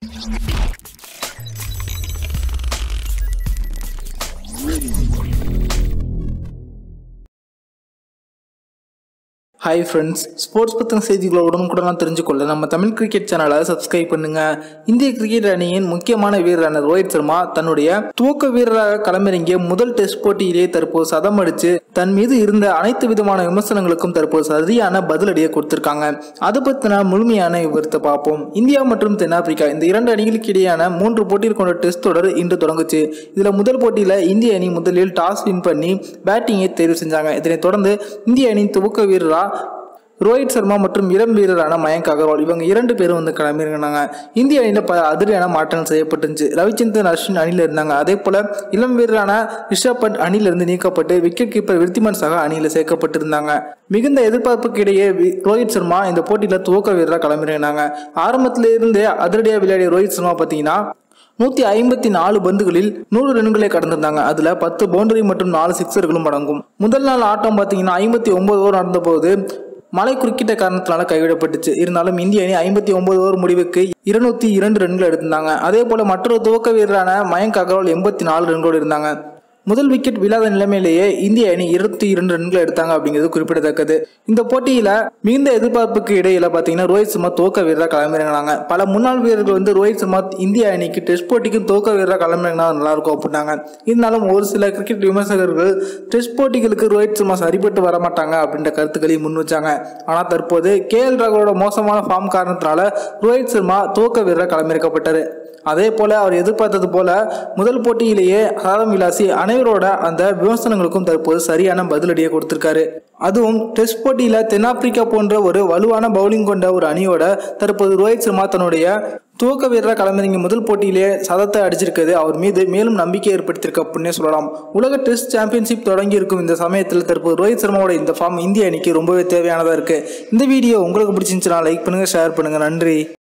hi friends sports பற்றின செய்திகளை உடனுக்குடன் தெரிஞ்சுக்கொள்ள நம்ம தமிழ் கிரிக்கெட் சேனலை சப்ஸ்கிரைப் பண்ணுங்க இந்திய கிரிக்கெட் அணியின் முக்கியமான வீரரான ரோஹித் சர்மா தன்னுடைய துவக்க வீரராக களமிறங்கிய முதல் டெஸ்ட் போட்டியிலேயே தற்போது சதம் அடித்து தன் மீது இருந்த அனைத்து விதமான விமர்சனங்களுக்கும் தற்போது சரியான பதிலடியை கொடுத்திருக்காங்க அது பற்றின முழுமையான விவரத்தை பார்ப்போம் இந்தியா மற்றும் தென்னாப்பிரிக்கா இந்த இரண்டு அணிகளுக்கு இடையான மூன்று போட்டியில் கொண்ட டெஸ்ட் தொடர் இன்று தொடங்குச்சு இதுல முதல் போட்டியில இந்திய அணி முதலில் டாஸ் வின் பண்ணி பேட்டிங்கை தேர்வு செஞ்சாங்க இதனைத் தொடர்ந்து இந்திய அணியின் துவக்க வீரரா ரோஹித் சர்மா மற்றும் இளம் வீரரான மயங்க் அகர்வால் இவங்க இரண்டு பேரும் வந்து கிளம்பியிருந்தாங்க இந்திய அணியில் பல அதிரியான மாற்றங்கள் செய்யப்பட்டுருந்துச்சு ரவிச்சந்திரன் அஸ்வின் அணியில் இருந்தாங்க அதே போல இளம் வீரரான ரிஷப் பண்ட் அணியிலிருந்து நீக்கப்பட்டு விக்கெட் கீப்பர் விருத்திமன் சகா அணியில் சேர்க்கப்பட்டிருந்தாங்க மிகுந்த எதிர்பார்ப்புக்கு இடையே வி- ரோஹித் சர்மா இந்த போட்டியில் துவக்க வீரராக கிளம்பியிருந்தாங்க ஆரம்பத்தில இருந்தே அதிரடியாக விளையாடிய ரோஹித் சர்மா பார்த்தீங்கன்னா நூத்தி ஐம்பத்தி நாலு பந்துகளில் நூறு ரன்களை கடந்திருந்தாங்க அதுல பத்து பவுண்டரி மற்றும் நாலு சிக்ஸர்களும் அடங்கும் முதல் நாள் ஆட்டம் பார்த்தீங்கன்னா ஐம்பத்தி ஒன்பது ஓவர் நடந்தபோது மழை குறுக்கிட்ட காரணத்தினால கைவிடப்பட்டுச்சு இருந்தாலும் இந்திய அணி ஐம்பத்தி ஒன்பது ஓவர் முடிவுக்கு இருநூத்தி இரண்டு ரன்கள் எடுத்திருந்தாங்க அதே போல மற்றொரு துவக்க வீரரான மயங்க் அகர்வால் எண்பத்தி நாலு ரன்களோடு இருந்தாங்க முதல் விக்கெட் விழாத நிலைமையிலேயே இந்திய அணி இருபத்தி இரண்டு ரன்கள் எடுத்தாங்க அப்படிங்கிறது குறிப்பிடத்தக்கது இந்த போட்டியில மிகுந்த எதிர்பார்ப்புக்கு இடையில பாத்தீங்கன்னா ரோஹித் சர்மா துவக்க வீரராக களமிறங்கினாங்க பல முன்னாள் வீரர்கள் வந்து ரோஹித் சர்மா இந்திய அணிக்கு டெஸ்ட் போட்டிக்கும் துவக்க வீரராக களமிறங்கினா நல்லா இருக்கும் அப்படின்னாங்க இருந்தாலும் ஒரு சில கிரிக்கெட் விமர்சகர்கள் டெஸ்ட் போட்டிகளுக்கு ரோஹித் சர்மா சரிப்பட்டு வர மாட்டாங்க அப்படின்ற கருத்துக்களையும் முன் வச்சாங்க ஆனா தற்போது கே எல் ராகுலோட மோசமான ஃபார்ம் காரணத்தினால ரோஹித் சர்மா துவக்க வீரராக களமிறக்கப்பட்டாரு அதே போல அவர் எதிர்பார்த்தது போல முதல் போட்டியிலேயே சாதம் விலாசி அனைவரோட அந்த விமர்சனங்களுக்கும் தற்போது சரியான பதிலடியை கொடுத்திருக்காரு அதுவும் டெஸ்ட் போட்டியில தென்னாப்பிரிக்கா போன்ற ஒரு வலுவான பவுலிங் கொண்ட ஒரு அணியோட தற்போது ரோஹித் சர்மா தன்னுடைய துவக்க வீரராக களமிறங்கி முதல் போட்டியிலே சதத்தை அடிச்சிருக்கிறது அவர் மீது மேலும் நம்பிக்கை ஏற்படுத்தியிருக்கு அப்படின்னே சொல்லலாம் உலக டெஸ்ட் சாம்பியன்ஷிப் தொடங்கி இருக்கும் இந்த சமயத்தில் தற்போது ரோஹித் சர்மாவோட இந்த ஃபார்ம் இந்திய அணிக்கு ரொம்பவே தேவையானதா இருக்கு இந்த வீடியோ உங்களுக்கு பிடிச்சிருந்துச்சுன்னா லைக் பண்ணுங்க ஷேர் பண்ணுங்க நன்றி